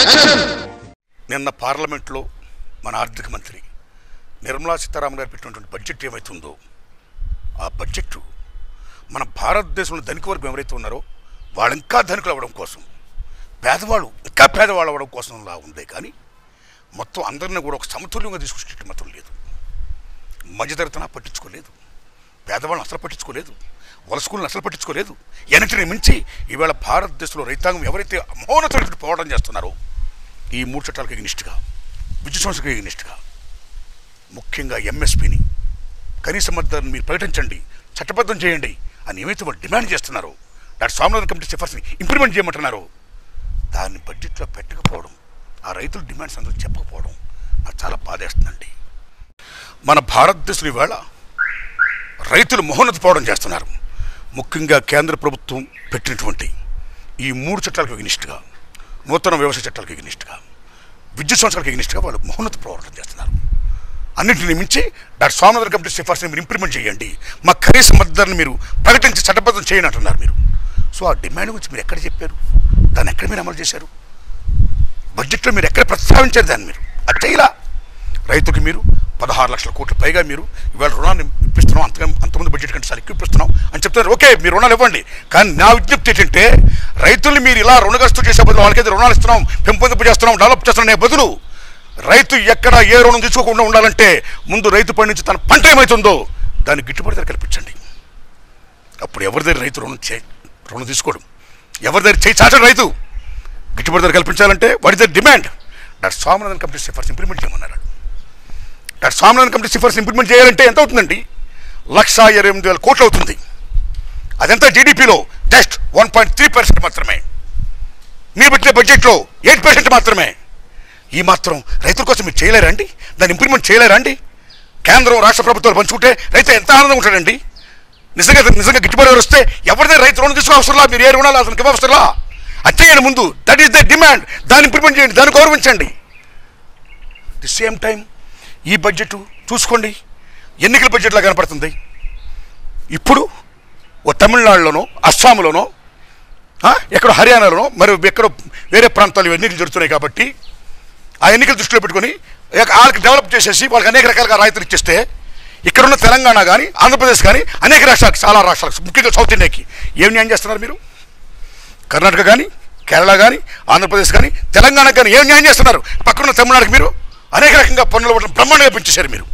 నిన్న పార్లమెంట్లో మన ఆర్థిక మంత్రి నిర్మలా సీతారామన్ గారు పెట్టినటువంటి బడ్జెట్ ఏమైతుందో ఆ బడ్జెట్ మన భారతదేశంలో ధనిక వర్గం ఎవరైతే ఉన్నారో వాళ్ళు ఇంకా ధనికులు అవ్వడం కోసం పేదవాళ్ళు ఇంకా పేదవాళ్ళు అవ్వడం కోసం లా ఉందే కానీ మొత్తం అందరిని కూడా ఒక సమతుల్యంగా తీసుకొచ్చేటట్టు మాత్రం లేదు మధ్యతరతన పట్టించుకోలేదు పేదవాళ్ళని అసలు పట్టించుకోలేదు వలసకులను అసలు పట్టించుకోలేదు ఎన్నిటిని మించి ఈవేళ భారతదేశంలో రైతాంగం ఎవరైతే మౌనతోటి పోవడం చేస్తున్నారో ఈ మూడు చట్టాలకు ఎగ్నిస్ట్గా విద్యుత్ సంస్థకు ఎగ్నిస్ట్గా ముఖ్యంగా ఎంఎస్పిని కనీస మద్దతును మీరు ప్రకటించండి చట్టబద్ధం చేయండి అని ఏమైతే వాళ్ళు డిమాండ్ చేస్తున్నారో డాక్టర్ స్వామినాథన్ కమిటీ సిఫార్సుని ఇంప్లిమెంట్ చేయమంటున్నారో దాన్ని బడ్జెట్లో పెట్టకపోవడం ఆ రైతుల డిమాండ్స్ అందరూ చెప్పకపోవడం నాకు చాలా బాధేస్తుందండి మన భారతదేశంలో ఇవాళ రైతులు మహోన్నత పోవడం చేస్తున్నారు ముఖ్యంగా కేంద్ర ప్రభుత్వం పెట్టినటువంటి ఈ మూడు చట్టాలకు ఎగ్నిస్ట్గా నూతన వ్యవసాయ చట్టాలకు ఎగ్నిస్ట్గా విద్యుత్ సంస్థలకు ఎగ్నిస్ట్గా వాళ్ళు మహోన్నత పోరాటం చేస్తున్నారు అన్నింటిని మించి డాక్టర్ స్వామినాథన్ కమిటీ సిఫార్సుని మీరు ఇంప్లిమెంట్ చేయండి మా కనీస మద్దతుని మీరు ప్రకటించి చట్టబద్ధం చేయని అంటున్నారు మీరు సో ఆ డిమాండ్ గురించి మీరు ఎక్కడ చెప్పారు దాన్ని ఎక్కడ మీరు అమలు చేశారు బడ్జెట్లో మీరు ఎక్కడ ప్రస్తావించారు దాన్ని మీరు అది చేయలా రైతుకి మీరు పదహారు లక్షల కోట్ల పైగా మీరు ఇవాళ రుణాన్ని ఇప్పిస్తున్నాం అంత అంతమంది బడ్జెట్ కంటే సార్ ఎక్కువ ఇప్పిస్తున్నాం అని చెప్తున్నారు ఓకే మీరు రుణాలు ఇవ్వండి కానీ నా విజ్ఞప్తి ఏంటంటే రైతుల్ని మీరు ఇలా రుణగ్రస్తు చేసే బదులు వాళ్ళకైతే రుణాలు ఇస్తున్నాం పెంపొందింపు చేస్తున్నాం డెవలప్ చేస్తున్నాం అనే బదులు రైతు ఎక్కడ ఏ రుణం తీసుకోకుండా ఉండాలంటే ముందు రైతు పండించి తన పంట ఏమవుతుందో దాన్ని గిట్టుబాటు ధర కల్పించండి అప్పుడు ఎవరి దగ్గర రైతు రుణం చే రుణం తీసుకోవడం ఎవరి దగ్గర చేయి చాచడం రైతు గిట్టుబాటు ధర కల్పించాలంటే వాటి దగ్గర డిమాండ్ డాక్టర్ స్వామినాథన్ కమిటీ సిఫార్సు ఇంప్లిమెంట్ చేయమన్నారు డాక్టర్ స్వామినాథన్ కమిటీ సిఫార్సు ఇంప్లిమెంట్ చేయాలంటే ఎంత అవుతుందండి లక్ష ఇరవై ఎనిమిది వేల కోట్లు అవుతుంది అదంతా జీడిపిలో just one point three percent మాత్రమే మీరు పెట్టిన బడ్జెట్లో ఎయిట్ పర్సెంట్ మాత్రమే ఈ మాత్రం రైతుల కోసం మీరు చేయలేరా అండి దాన్ని ఇంప్లిమెంట్ చేయలేరా అండి కేంద్రం రాష్ట్ర ప్రభుత్వాలు పంచుకుంటే రైతు ఎంత ఆనందంగా ఉంటాడండి నిజంగా నిజంగా గిట్టుబాటు ధర వస్తే ఎవరిదే రైతు రుణం తీసుకో అవసరంలా మీరు ఏ రుణాలు అతనికి ఇవ్వవసరంలా అది చేయండి ముందు దట్ ఈస్ ద డిమాండ్ దాన్ని ఇంప్లిమెంట్ చేయండి దాన్ని గౌరవించండి ది సేమ్ టైం ఈ బడ్జెట్ చూసుకోండి ఎన్నికల బడ్జెట్లా కనపడుతుంది ఇప్పుడు ఓ తమిళనాడులోనో అస్సాంలోనో ఆ, ఎక్కడో హర్యానాలోనో మరి ఎక్కడో వేరే ప్రాంతాల్లో ఎన్నికలు జరుగుతున్నాయి కాబట్టి ఆ ఎన్నికలు దృష్టిలో పెట్టుకొని ఇక వాళ్ళకి డెవలప్ చేసేసి వాళ్ళకి అనేక రకాలుగా రాయితీలు ఇచ్చేస్తే ఇక్కడున్న తెలంగాణ కానీ ఆంధ్రప్రదేశ్ కానీ అనేక రాష్ట్రాలకు చాలా రాష్ట్రాలకు ముఖ్యంగా సౌత్ ఇండియాకి ఏం న్యాయం చేస్తున్నారు మీరు కర్ణాటక కానీ కేరళ కానీ ఆంధ్రప్రదేశ్ కానీ తెలంగాణ కానీ ఏం న్యాయం చేస్తున్నారు పక్కన తమిళనాడుకి మీరు అనేక రకంగా పన్నులు ఇవ్వడం బ్రహ్మాండంగా పెంచేశారు మీరు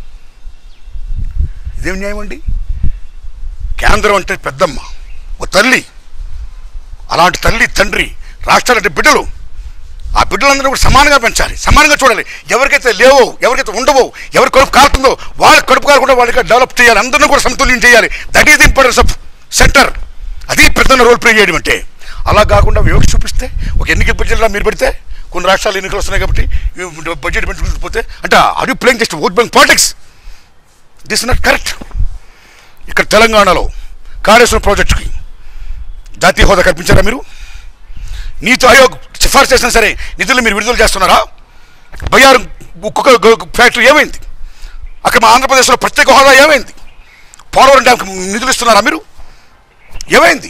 ఇదేం న్యాయం అండి కేంద్రం అంటే పెద్దమ్మ ఓ తల్లి అలాంటి తల్లి తండ్రి రాష్ట్రాలంటే బిడ్డలు ఆ బిడ్డలందరూ కూడా సమానంగా పెంచాలి సమానంగా చూడాలి ఎవరికైతే లేవో ఎవరికైతే ఉండవో ఎవరి కడుపు కాలుతుందో వాళ్ళ కడుపు కాకుండా వాళ్ళకి డెవలప్ చేయాలి అందరిని కూడా సమతుల్యం చేయాలి that is the importance of center అది పెద్ద రోల్ ప్లే చేయడం అంటే అలా కాకుండా వివక్ష చూపిస్తే ఒక ఎన్నికల బడ్జెట్లో మీరు పెడితే కొన్ని రాష్ట్రాలు ఎన్నికలు వస్తున్నాయి కాబట్టి ఈ బడ్జెట్ పెంచుకుంటూ పోతే అంటే అది playing just vote bank politics this not correct ఇక్కడ తెలంగాణలో కాళేశ్వరం ప్రాజెక్టుకి జాతీయ హోదా కల్పించారా మీరు నీతి ఆయోగ్ సిఫార్సు చేసినా సరే నిధులు మీరు విడుదల చేస్తున్నారా బయ్యారు ఒక్కొక్క ఫ్యాక్టరీ ఏమైంది అక్కడ మా ఆంధ్రప్రదేశ్లో ప్రత్యేక హోదా ఏమైంది పోలవరం డ్యామ్కి నిధులు ఇస్తున్నారా మీరు ఏమైంది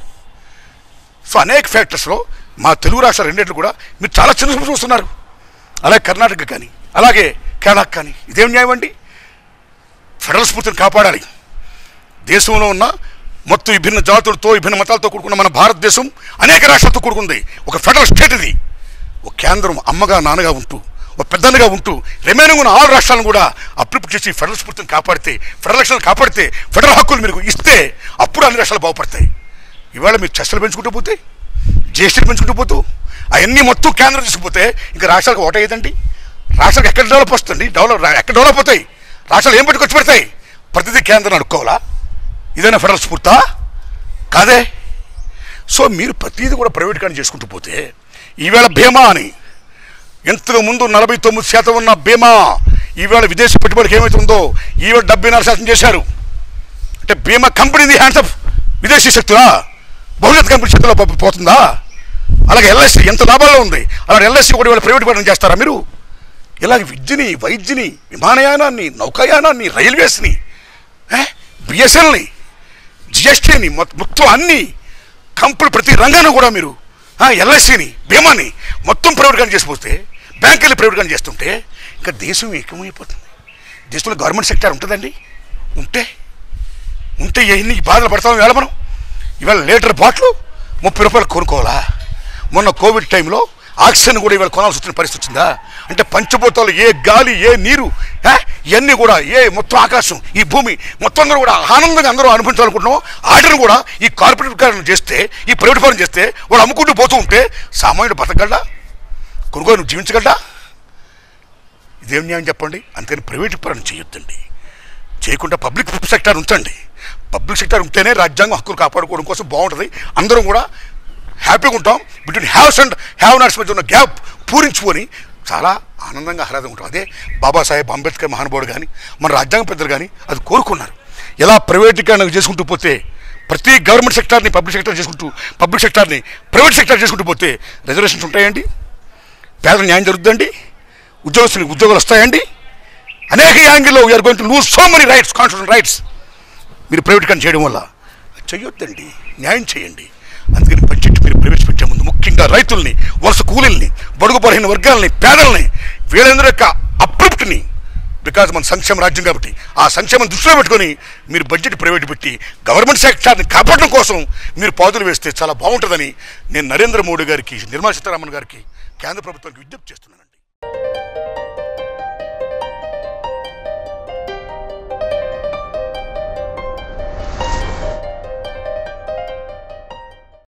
సో అనేక ఫ్యాక్టర్స్లో మా తెలుగు రాష్ట్రాలు రెండింటిలో కూడా మీరు చాలా చిన్న చూపు చూస్తున్నారు అలాగే కర్ణాటక కానీ అలాగే కేరళకు కానీ ఇదేం న్యాయం అండి ఫెడరల్ స్ఫూర్తిని కాపాడాలి దేశంలో ఉన్న మొత్తం విభిన్న జాతులతో విభిన్న మతాలతో కూడుకున్న మన భారతదేశం అనేక రాష్ట్రాలతో కూడుకుంది ఒక ఫెడరల్ స్టేట్ ఇది ఒక కేంద్రం అమ్మగా నాన్నగా ఉంటూ ఒక పెద్దన్నగా ఉంటూ రిమైనింగ్ ఉన్న ఆరు రాష్ట్రాలను కూడా అప్లిప్ట్ చేసి ఫెడరల్ స్ఫూర్తిని కాపాడితే ఫెడరల్ లక్షణాలు కాపాడితే ఫెడరల్ హక్కులు మీరు ఇస్తే అప్పుడు అన్ని రాష్ట్రాలు బాగుపడతాయి ఇవాళ మీరు చర్చలు పెంచుకుంటూ పోతే జిఎస్టీలు పెంచుకుంటూ పోతూ అవన్నీ మొత్తం కేంద్రం తీసుకుపోతే ఇంకా రాష్ట్రాలకు ఓట ఏదండి రాష్ట్రాలకు ఎక్కడ డెవలప్ వస్తుంది డెవలప్ ఎక్కడ డెవలప్ అవుతాయి రాష్ట్రాలు ఏం పెట్టుకొచ్చి పెడతాయి ప్రతిదీ కేంద్రం అడుక్కోవాలా ఇదైనా ఫెడరల్ స్ఫూర్తా కాదే సో మీరు ప్రతిదీ కూడా ప్రైవేట్ కానీ చేసుకుంటూ పోతే ఈవేళ బీమా అని ఇంతకు ముందు నలభై తొమ్మిది శాతం ఉన్న బీమా ఈవేళ విదేశీ పెట్టుబడికి ఏమవుతుందో ఈవేళ డెబ్బై నాలుగు శాతం చేశారు అంటే బీమా కంపెనీ ది హ్యాండ్స్ ఆఫ్ విదేశీ శక్తులా బహుళ కంపెనీ శక్తిలో పో- పోతుందా అలాగే ఎల్ఐసి ఎంత లాభాల్లో ఉంది అలాగే ఎల్ఐసి కూడా ఇవాళ ప్రైవేట్ పరం చేస్తారా మీరు ఇలాగ విద్యని వైద్యని విమానయానాన్ని నౌకాయానాన్ని రైల్వేస్ని బిఎస్ఎల్ని జిఎస్టీని మొత్తం అన్ని కంపెనీ ప్రతి రంగాన్ని కూడా మీరు ఎల్ఐసిని బీమాని మొత్తం ప్రైవేట్గా చేసిపోతే బ్యాంకులు ప్రైవేట్గా చేస్తుంటే ఇంకా దేశం ఏకమైపోతుంది దేశంలో గవర్నమెంట్ సెక్టర్ ఉంటుందండి ఉంటే ఉంటే ఎన్ని బాధలు పడతాం ఇవాళ మనం ఇవాళ లీటర్ బాటిల్ ముప్పై రూపాయలు కొనుక్కోవాలా మొన్న కోవిడ్ టైంలో ఆక్సిజన్ కూడా ఇవాళ కొనాల్సి వచ్చిన పరిస్థితి వచ్చిందా అంటే పంచభూతాలు ఏ గాలి ఏ నీరు ఆ, ఇవన్నీ కూడా ఏ మొత్తం ఆకాశం ఈ భూమి మొత్తం అందరూ కూడా ఆనందంగా అందరూ అనుభవించాలనుకుంటున్నాం ఆటను కూడా ఈ కార్పొరేట్ కారణం చేస్తే ఈ ప్రైవేట్ పరం చేస్తే వాడు అమ్ముకుంటూ పోతూ ఉంటే సామాన్యుడు బతకగలడా కొనుగోలు నువ్వు జీవించగలడా ఇదేం న్యాయం చెప్పండి అందుకని ప్రైవేట్ పరం చేయొద్దండి చేయకుండా పబ్లిక్ సెక్టార్ ఉంచండి పబ్లిక్ సెక్టార్ ఉంటేనే రాజ్యాంగం హక్కులు కాపాడుకోవడం కోసం బాగుంటుంది అందరం కూడా హ్యాపీగా ఉంటాం between haves and have nots మధ్య ఉన్న గ్యాప్ పూరించుకొని చాలా ఆనందంగా ఆహ్లాదంగా ఉంటాం అదే బాబాసాహెబ్ అంబేద్కర్ మహానుభావుడు కానీ మన రాజ్యాంగ పెద్దలు కానీ అది కోరుకున్నారు ఎలా ప్రైవేటీకరణ చేసుకుంటూ పోతే ప్రతి గవర్నమెంట్ సెక్టార్ని పబ్లిక్ సెక్టార్ చేసుకుంటూ పబ్లిక్ సెక్టార్ని ప్రైవేట్ సెక్టార్ చేసుకుంటూ పోతే రిజర్వేషన్స్ ఉంటాయండి పేదల న్యాయం జరుగుతుందండి ఉద్యోగస్తులకు ఉద్యోగాలు వస్తాయండి అనేక యాంగిల్లో we are going to lose so many rights constitution rights మీరు ప్రైవేటీకరణ చేయడం వల్ల చెయ్యొద్దండి న్యాయం చేయండి అందుకని బడ్జెట్ మీరు ప్రవేశపెట్టే ముందు ముఖ్యంగా రైతుల్ని వలస కూలీల్ని బడుగు బలహీన వర్గాలని పేదల్ని వీళ్ళందరి యొక్క అప్రూప్ట్ని బికాజ్ మన సంక్షేమ రాజ్యం కాబట్టి ఆ సంక్షేమం దృష్టిలో పెట్టుకొని మీరు బడ్జెట్ ప్రైవేట్ పెట్టి గవర్నమెంట్ సెక్టార్ని కాపాడడం కోసం మీరు పాదులు వేస్తే చాలా బాగుంటుందని నేను నరేంద్ర మోడీ గారికి నిర్మలా సీతారామన్ గారికి కేంద్ర ప్రభుత్వానికి విజ్ఞప్తి చేస్తున్నానండి